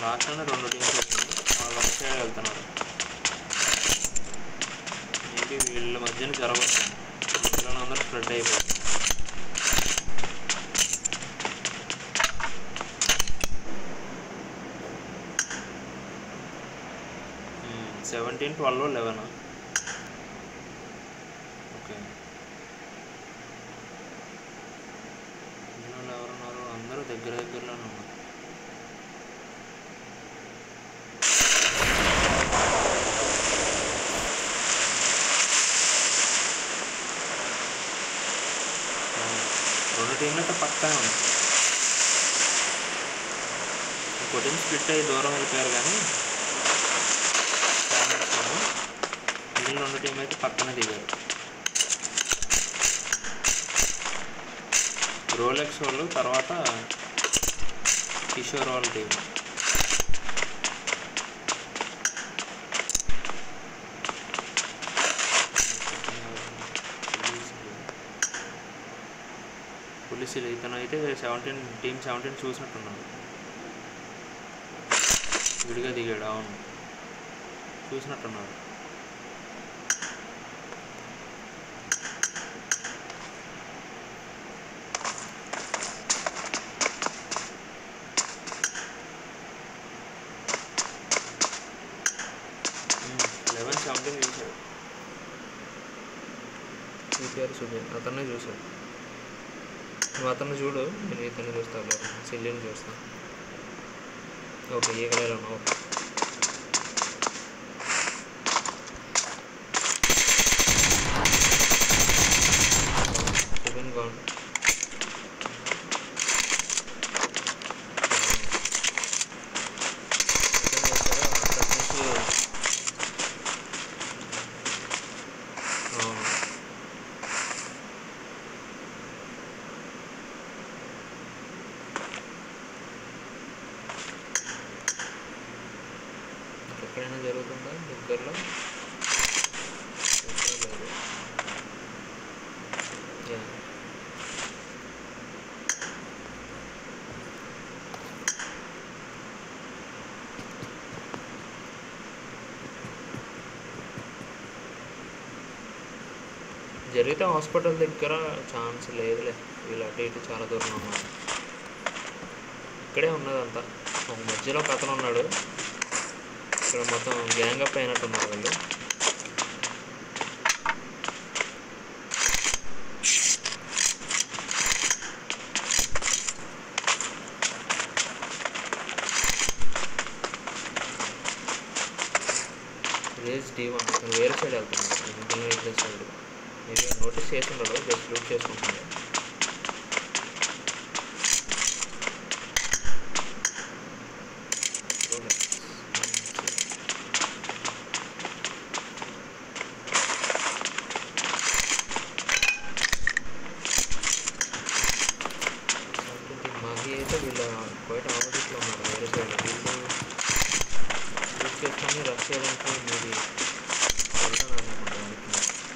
లాస్ట్లోనే రెండు టీమ్స్ వచ్చినాయి వాళ్ళు ఒక సైడ్ వెళ్తున్నారు మేబీ వీళ్ళ మధ్యన జరగవచ్చు వీళ్ళని అందరూ స్ప్రెడ్ అయిపోయింది సెవెంటీన్ ట్వెల్వ్ లెవెన్ ఓకే ఇందులో ఎవరున్నారు అందరూ దగ్గర దగ్గరలోనే ఉన్నారు రెండు టీంలు అయితే పక్కనే ఉంది ఇంకో టీం స్ప్లిట్ అయ్యి దూరం వెళ్ళిపోయారు కానీ ఛానల్స్లోను మిగిలిన రెండు టీం అయితే పక్కనే దిగారు రోలెక్స్ వాళ్ళు తర్వాత కిషోర్ వాళ్ళ టీం పోలీసులు ఇతను అయితే సెవెంటీన్ టీం సెవెంటీన్ చూసినట్టున్నాడు విడిగా దిగాడు అవును చూసినట్టున్నాడు లెవెన్ సెవెంటీన్ చూశాడు ఈపీఆర్ సుజన్ అతన్నే చూశాడు నువ్వు అతన్ని చూడు నేను ఇతన్ని చూస్తాను సిల్లిని చూస్తాను ఓకే ఈగలేలో ఓకే సెవెన్ గౌన్ ఎక్కడైనా జరుగుతుందా దగ్గరలో ఎక్కడా లేదు యా. జరిగితే హాస్పిటల్ దగ్గర ఛాన్స్ లేదులే వీళ్ళు అటు ఇటు చాలా దూరం ఉన్నారు ఇక్కడే ఉన్నదంతా ఒక మధ్యలో ఒక అతను ఉన్నాడు ఇక్కడ మొత్తం గ్యాంగ్ అప్ అయినట్టు ఉన్నారు వాళ్ళు రేజ్ డి వన్ అతను వేరే సైడ్ వెళ్తున్నాడు ఇండియన్ ఇట్లా సైడ్ మీరు నోటీస్ చేసి ఉండడు జస్ట్ లూట్ చేసుకుంటున్నాడు మాది అయితే వీళ్ళ బయట ఆపోజిట్లో ఉన్నారు వేరే సైడ్ వీళ్ళు యూజ్ చేసుకొని రష్ చేయడానికి మీది వెళ్తాను అనమాట దానికి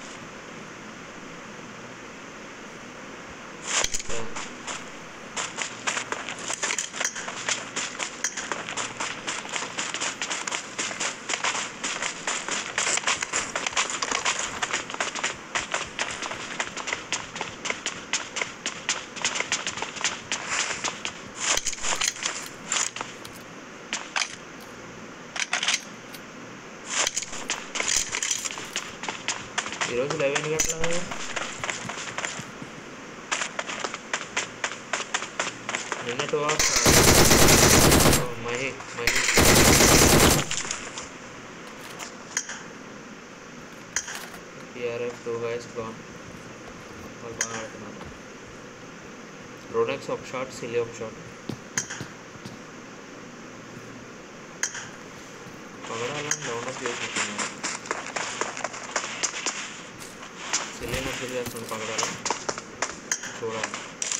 ఈరోజు లెవెన్ గంటల నిన్న two hours Mahi Mahi PRF two guys gone వాళ్ళు బాగా ఆడుతున్నారు రోడెక్స్ ఒక షాట్ సిలి ఒక షాట్ పగడాలని డౌన్లోడ్ చేసినట్టున్నారు సిలిని ఎప్పుడు చేస్తుంది పగడాల చూడాలి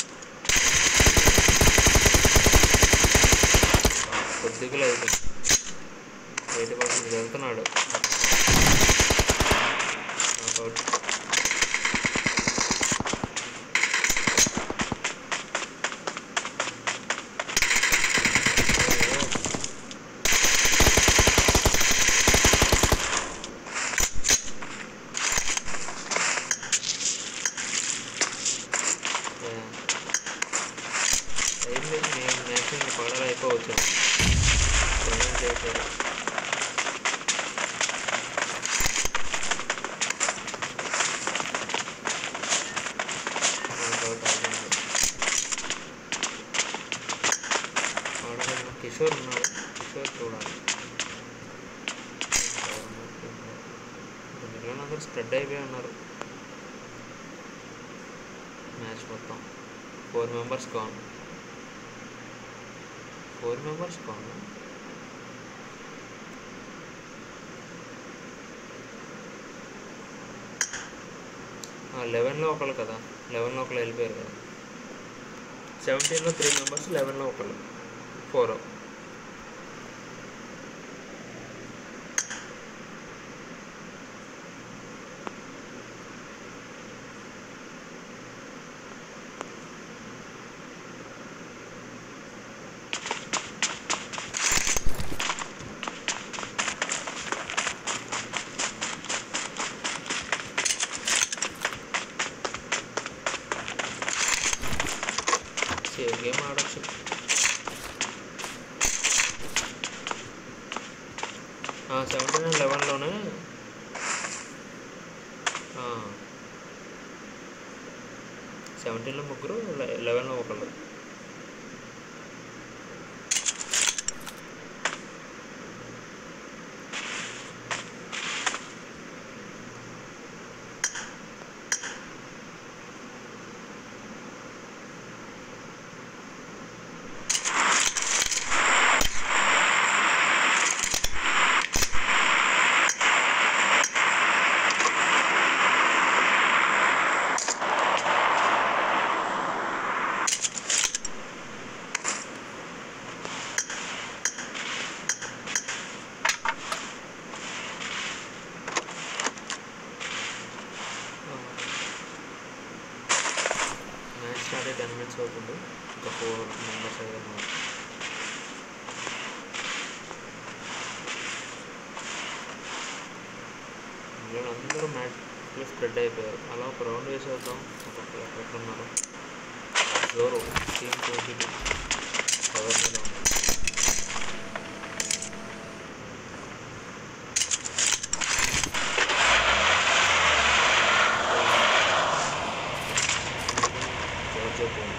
కొద్దిగా అయిపోయింది ఎయిటీ పర్సెంట్ వెళ్తున్నాడు అవుట్ అయింది నేను మ్యాక్సిమం ఇంకా పగడాలు అయిపోవచ్చు పేమెంట్ చేశారు ఆడగలిగిన కిషోర్ ఉన్నాడు కిషోర్ చూడాలి మిగిలిన అందరూ స్ప్రెడ్ అయిపోయి ఉన్నారు మ్యాచ్ మొత్తం ఫోర్ మెంబర్స్ కాన్ ఫోర్ మెంబర్స్ కాన్ లెవెన్లో ఒకళ్ళు కదా లెవెన్లో ఒకళ్ళు వెళ్ళిపోయారు కదా సెవెంటీన్లో త్రీ మెంబర్స్ లెవెన్లో ఒకళ్ళు ఫోర్ సేమ్ గేమ్ ఆడొచ్చు సెవెంటీన్ అండ్ లెవెన్లోనే సెవెంటీన్లో ముగ్గురు లెవెన్లో ఒకళ్ళు మ్యాచ్ స్టార్ట్ అయ్యి టెన్ మినిట్స్ అవుతుంది ఇంకా ఫోర్ మెంబర్స్ అయ్యారు ఇందులో అందరూ మ్యాచ్లో స్ప్రెడ్ అయిపోయారు అలా ఒక రౌండ్ వేసేద్దాం ఒక్కొక్కరు ఎక్కడెక్కడ ఉన్నారు జోరు టీమ్ ట్వంటీ టూ ఎవరి మీద ఉన్నారు జార్జియా టీమ్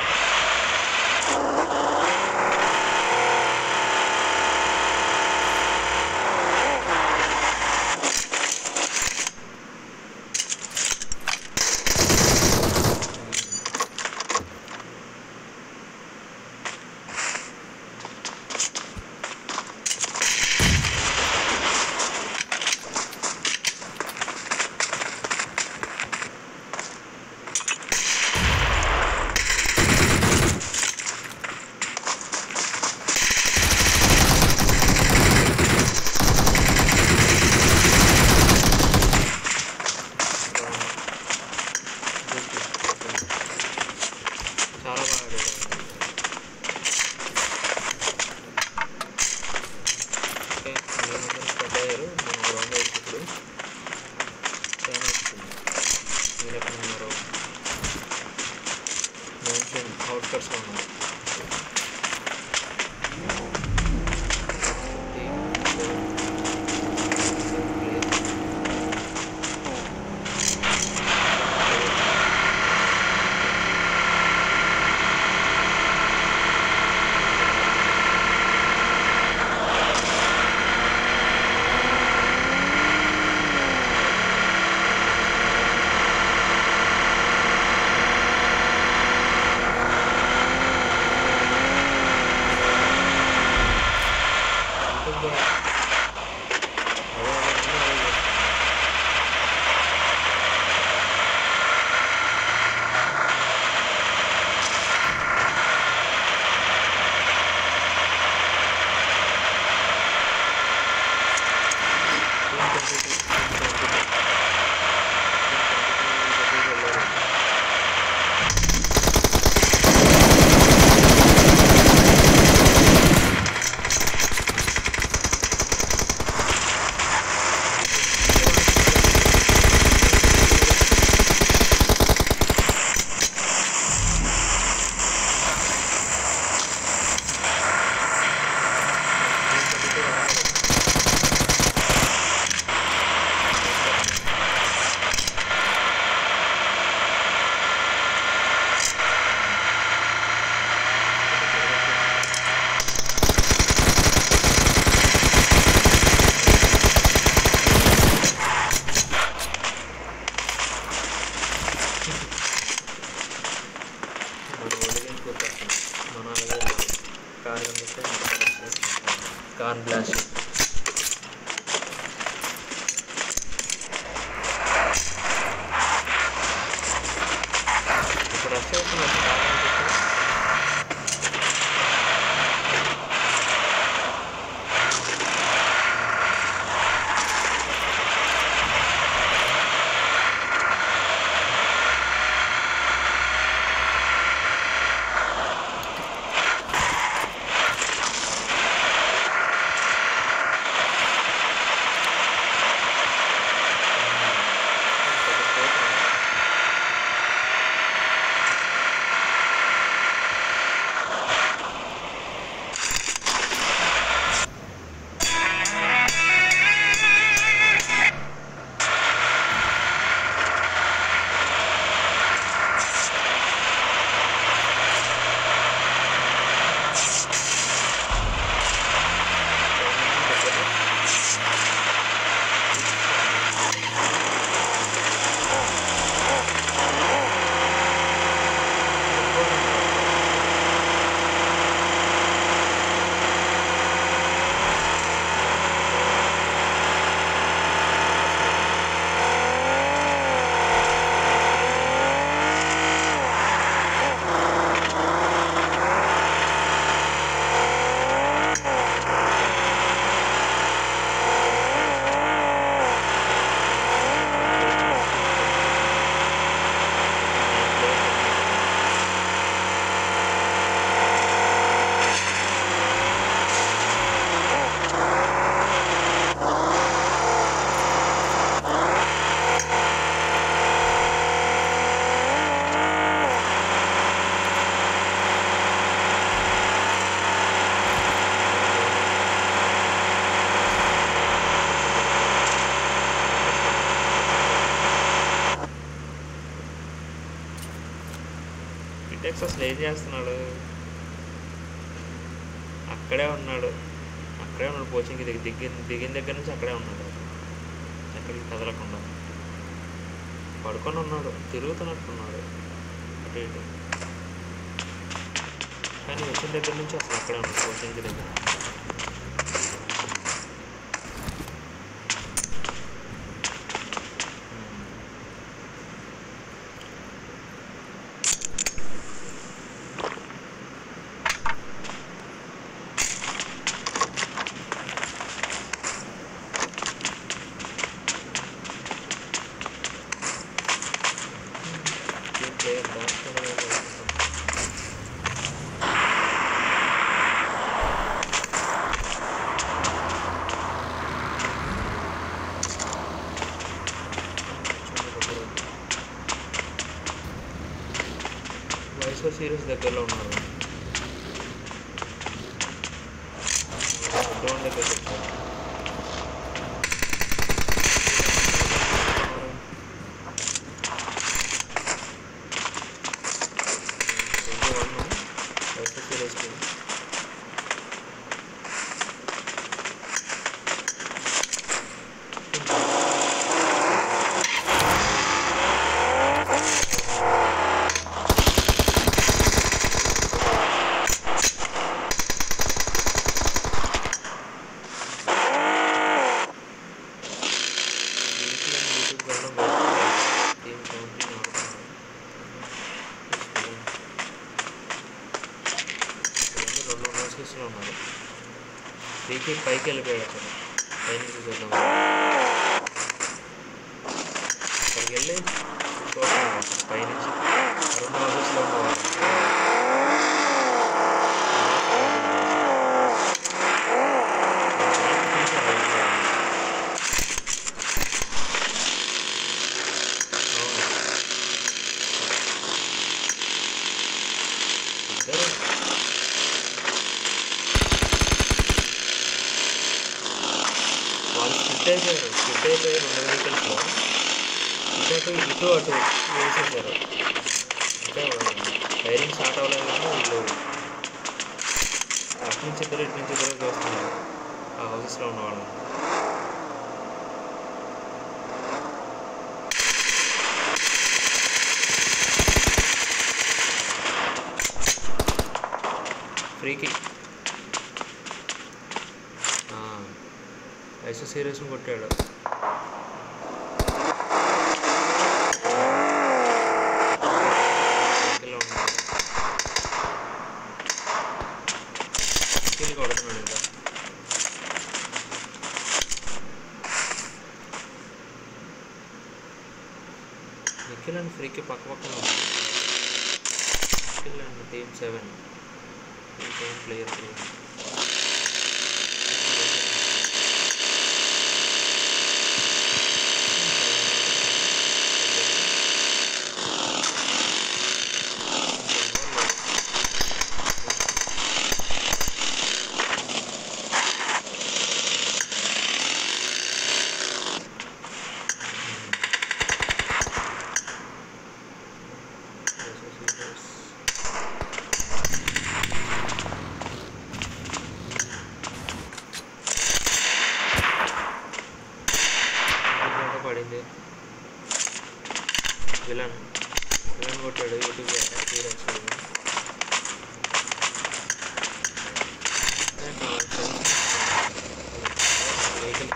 చాలా బాగా ఆడారు ఓకే అందరూ స్ప్రెడ్ అయ్యారు మనం గ్రౌండ్ వేసి ఇప్పుడు చాలా వస్తుంది మీరు ఎక్కడ ఉన్నారు మెన్షన్ అవుట్కట్స్లో ఉన్నారు కార్న్ బ్లాస్ట్ ఇప్పుడు రష్ అవుతున్నారు బిటెక్స్ అసలు ఏం చేస్తున్నాడు అక్కడే ఉన్నాడు అక్కడే ఉన్నాడు కోచింగ్ దిగి దిగి దిగిన దగ్గర నుంచి అక్కడే ఉన్నాడు ఎక్కడికి కదలకుండా పడుకొని ఉన్నాడు తిరుగుతున్నట్టున్నాడు అటు ఇటు కానీ వచ్చిన దగ్గర నుంచి అసలు అక్కడే ఉన్నాడు కోచింగ్ దగ్గర దీంట్లో ఏం దాచుకోవడం ఏం లేదు. మైసూర్ సిరీస్ దగ్గరలో ఉన్నారు డ్రోన్ దగ్గర వచ్చారు మైసూర్ సిరీస్కి పీకి పైకి వెళ్ళిపోయాడు అసలు పైనుంచి చూద్దాం అక్కడికి వెళ్ళి చూస్తున్నాడు పైనుంచి రెండు ఆఫీస్లో ఉన్నవాడు ఇద్దరు వాళ్ళు స్కిట్ అయిపోయారు స్కిట్ అయిపోయి రెండు వెహికల్స్లో ఇటు అటు ఇటు అటు వేసేసారు అంటే ఫైరింగ్ స్టార్ట్ అవ్వలేదు కానీ వీళ్ళు అటు నుంచి ఇద్దరు ఇటు నుంచి ఇద్దరు చూస్తున్నారు ఆ హౌసెస్లో ఉన్న వాళ్ళు ఫ్రీకి ఎస్ సీరియస్ని కొట్టాడు వెహికల్లో ఉన్నాడు కిల్ కొడుతున్నాడు ఇంకా నిఖిల్ అండ్ ఫ్రీకి పక్క పక్కన ఉంది Nikhil and team seven team seven player three ఇంకా పడింది విలన్ విలన్ కొట్టాడు యూట్యూబ్ తీరు యాక్చువల్గా వెహికల్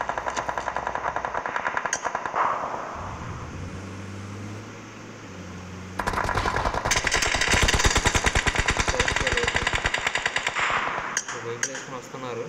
వెహికల్ వేసుకొని వస్తున్నారు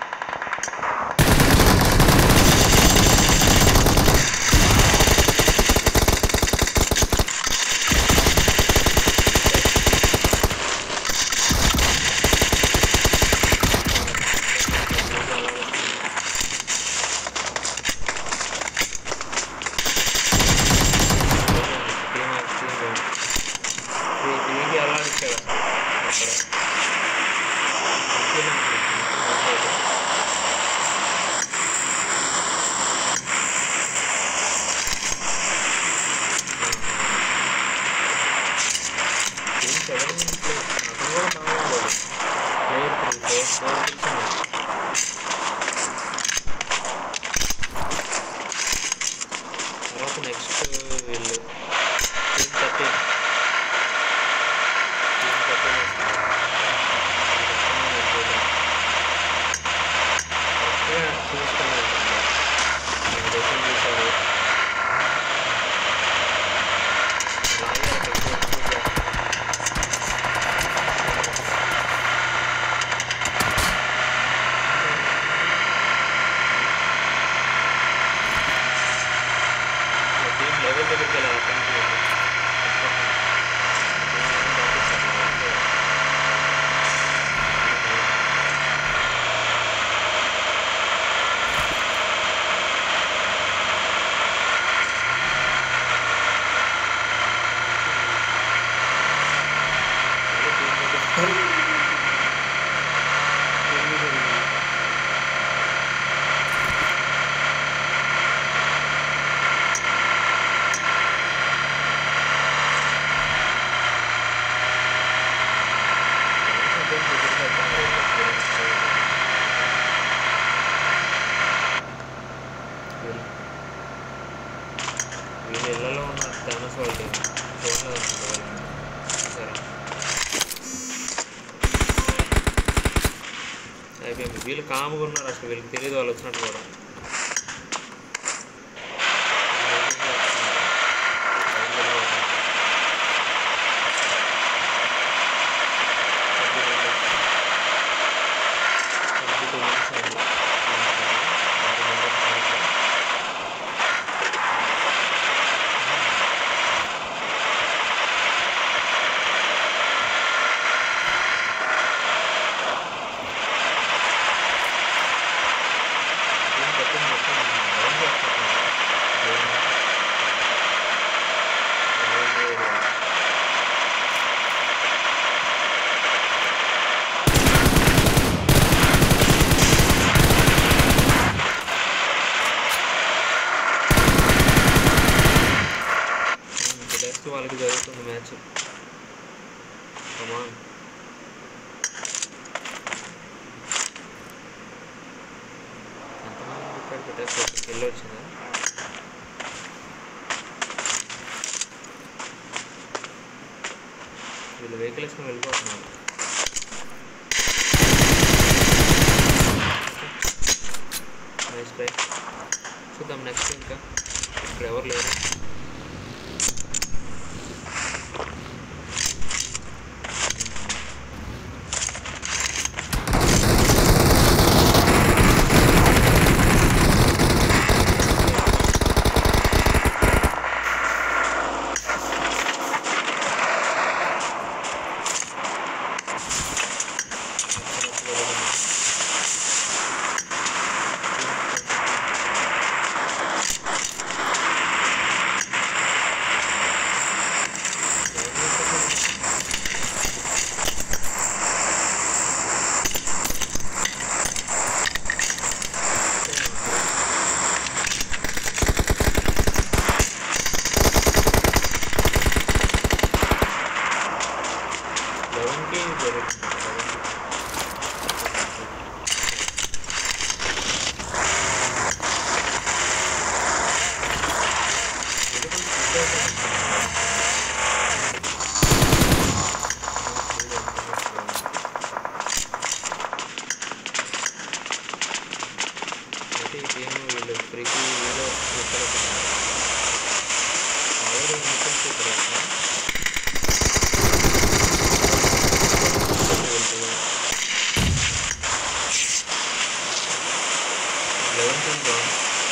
తర్వాత నెక్స్ట్ వీళ్ళు టీమ్ థర్టీన్ టీమ్ థర్టీన్ చూసుకుని డెసిషన్ చేశారు అలాగే అక్కడ చూసుకుంటే టీం లెవెల్ దగ్గరికి వెళ్ళాలి అక్కడి నుంచి వెళ్ళి. మళ్ళీ టీం దగ్గరికి వీళ్ళు ఇళ్ళలో ఉన్న థామస్ వాళ్ళ టీం ఫోన్లో వస్తుంది సరే అయిపోయింది వీళ్ళు కాముగా ఉన్నారు అసలు వీళ్ళకి తెలియదు వాళ్ళు వచ్చినట్టు కూడా నెక్స్ట్ వాళ్ళకి జరుగుతుంది మ్యాచ్ కమాన్ ఎంతమంది ఇక్కడ పెట్టేసి కిల్ వచ్చిందా వీళ్ళు వెహికల్ వేసుకొని వెళ్ళిపోతున్నారు నైస్ స్ప్రే చూద్దాం నెక్స్ట్ ఇంకా ఇక్కడ ఎవరు లేరు లెవెన్కి జరుగుతుంది అయితే ఈ టీం వీళ్ళు ఫ్రీకి వీడియో ఆల్రెడీ ఇన్కమ్ చూపుతారు లెవెన్ టీం బాగుంది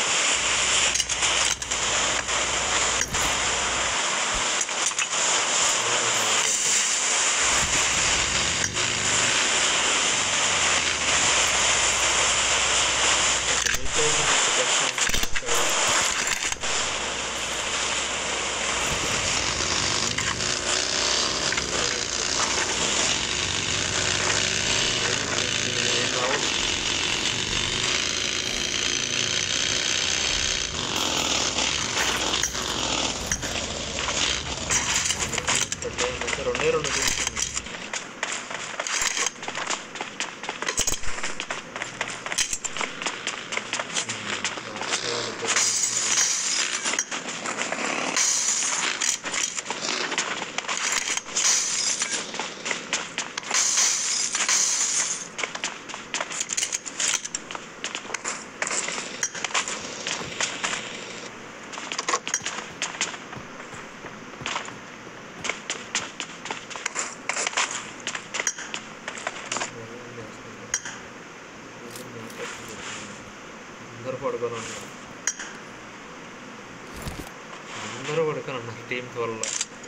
రెండే రెండు టీమ్స్ ఉన్నాయి అందరూ పడుకొని ఉన్నారు అందరూ పడుకొని ఉన్నారు టీమ్స్ వల్ల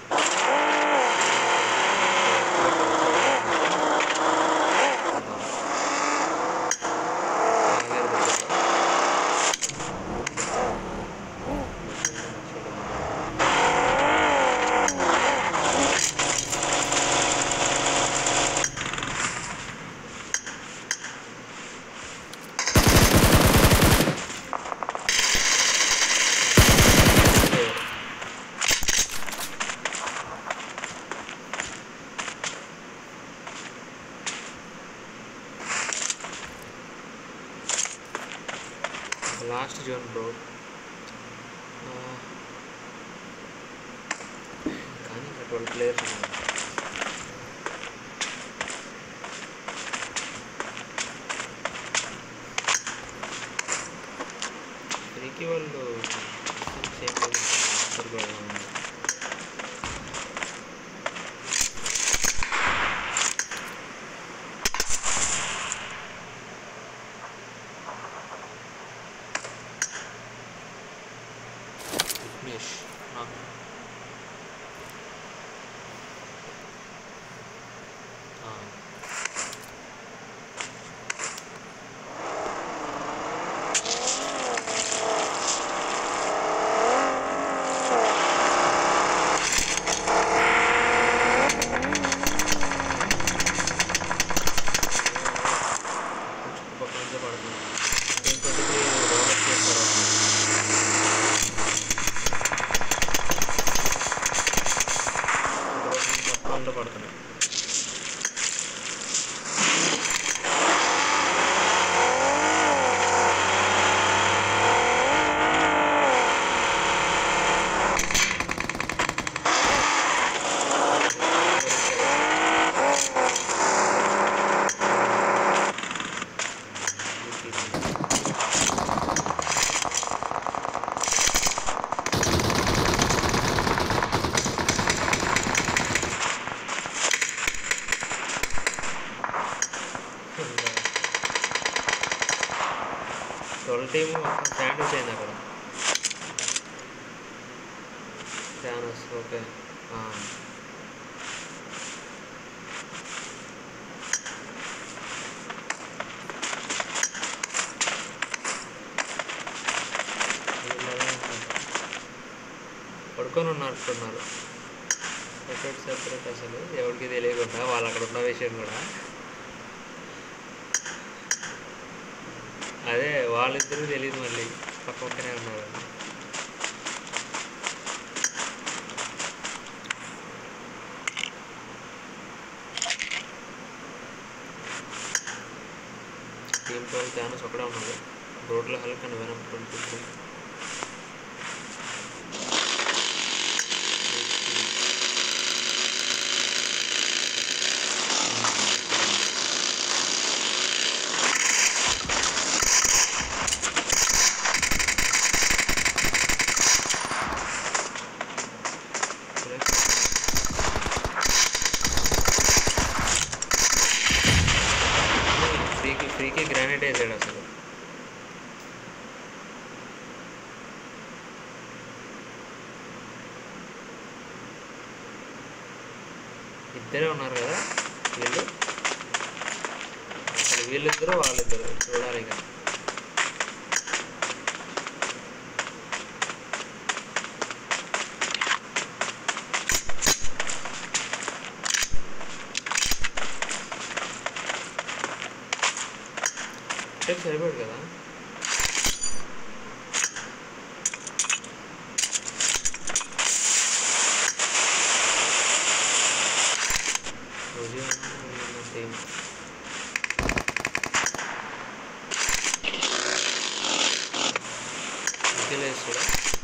లాస్ట్ జోన్ బ్రో కానీ ఇంకా ట్వెల్వ్ ప్లేయర్స్ ఉన్నారు ఫ్రీకి వాళ్ళు సేమ్ ఆఫర్ కూడా ఉంది విఘ్నేష్ ఆ. ఆ. చుట్టుపక్కల నుంచే పడుతుంది ట్వంటీ త్రీ ఓవర్స్ చేస్తారు మొత్తం పడుతున్నాయి టీమ్ శాండ్విచ్ అయింది అక్కడ థానోస్ ఓకే ఆ. వీళ్ళెలా ఉన్నారు? పడుకొని ఉన్నట్టున్నారు సెపరేట్ సెపరేట్ అసలు ఎవరికి తెలియకుండా వాళ్ళు అక్కడ ఉన్న విషయం కూడా అదే వాళ్ళిద్దరూ తెలియదు మళ్ళీ పక్క పక్కనే ఉన్నారు టీమ్ ట్వెల్వ్ ఛానల్స్ ఒకడే ఉన్నాడు రోడ్లో హెల్క్ అని వెనం ట్వంటీ త్రీ ఫ్రీకి ఫ్రీకి గ్రానైట్ వేసాడు అసలు ఇద్దరే ఉన్నారు కదా వీళ్ళు అసలు వీళ్ళిద్దరు వాళ్ళిద్దరు చూడాలి ఇక టైం సరిపోయాడు కదా రోజు సేమ్ ఇంకెళ్ళేసి కూడా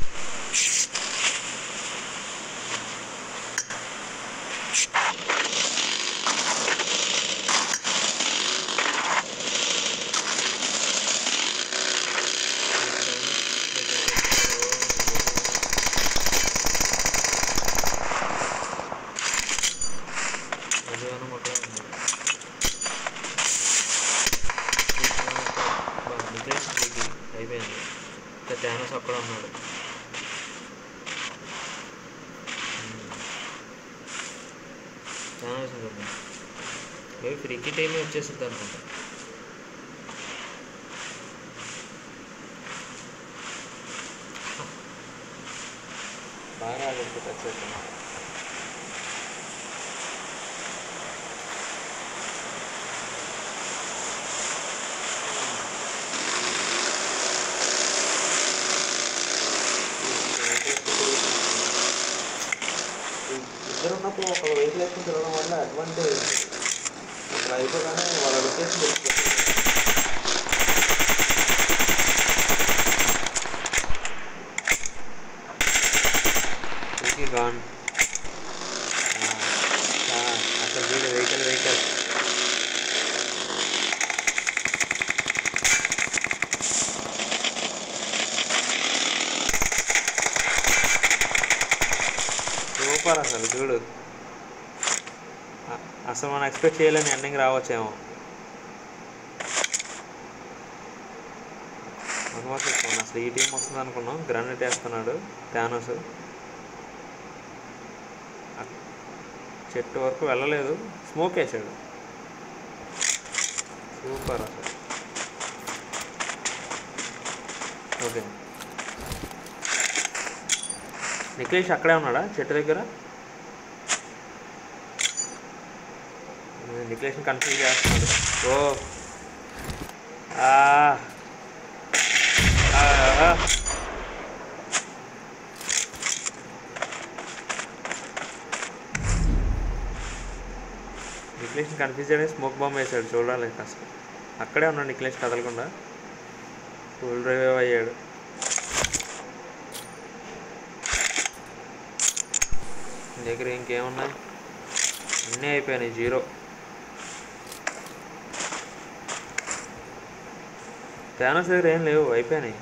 మధ్యాహ్నం అక్కడ ఉన్నాడు నిఖిలేష్ దిగి అయిపోయింది ఇంకా థానోస్ అక్కడ ఉన్నాడు థానోస్ ఉంటుంది మేబీ ఫ్రీకి టైమే వచ్చేస్తుంది అనుకుంటా బాగా ఆడింది టచ్ అవుతుంది ఇద్దరు ఉన్నప్పుడు ఒక వెహికల్ వేసుకుని తిరగడం వల్ల అడ్వాంటేజ్ ఇక్కడ అయిపోగానే వాళ్ళ లొకేషన్ తెలిసిపోతుంది ఫ్రీకి గాన్ అసలు వీడు వెహికల్ వెహికల్ సూపర్ అసలు చూడు అ- అసలు మనం ఎక్స్పెక్ట్ చేయలేని ఎండింగ్ రావచ్చేమో అనుమానం ఎక్కువ అసలు ఈ టీం వస్తుంది అనుకున్నాం గ్రానైట్ వేస్తున్నాడు థానోస్ అక్- చెట్టు వరకు వెళ్ళలేదు స్మోక్ వేసాడు సూపర్ అసలు ఓకే నిఖిలేష్ అక్కడే ఉన్నాడా చెట్టు దగ్గర నిఖిలేష్ని కన్ఫ్యూజ్ చేస్తున్నాడు ఓ ఆ. ఆ. నిఖిలేష్ని కన్ఫ్యూజ్ చేయడానికి స్మోక్ బాంబ్ వేసాడు చూడాలి అసలు అక్కడే ఉన్నాడు నిఖిలేష్ కదలకుండా ఫుల్ డ్రైవ్ అయ్యాడు నీ దగ్గర ఇంకేమున్నాయి అన్నీ అయిపోయినాయి జీరో థానోస్ దగ్గర ఏం లేవు అయిపోయినాయి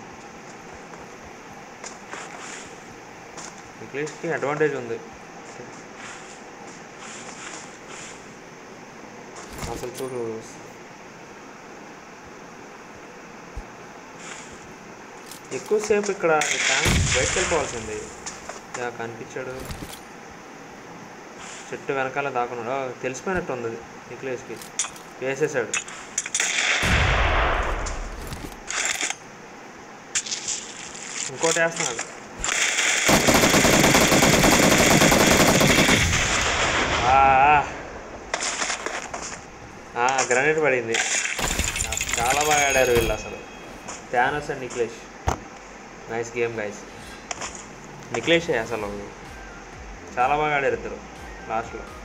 నిఖిలేష్కి అడ్వాంటేజ్ ఉంది అసలు చూడు ఎక్కువసేపు ఇక్కడ ట్యాంక్ బయటకు వెళ్ళిపోవాల్సింది యా కనిపించాడు చెట్టు వెనకాల దాకున్నాడు ఆ, తెలిసిపోయినట్టు ఉంది అది నిక్లేస్కి వేసేసాడు ఇంకోటి వేస్తున్నాడు ఆ, ఆ. ఆ, గ్రనేట్ పడింది చాలా బాగా ఆడారు వీళ్ళు అసలు థానస్ and Niklesh nice game guys నిక్లేషే అసలు చాలా బాగా ఆడారు ఇద్దరు లాస్ట్లో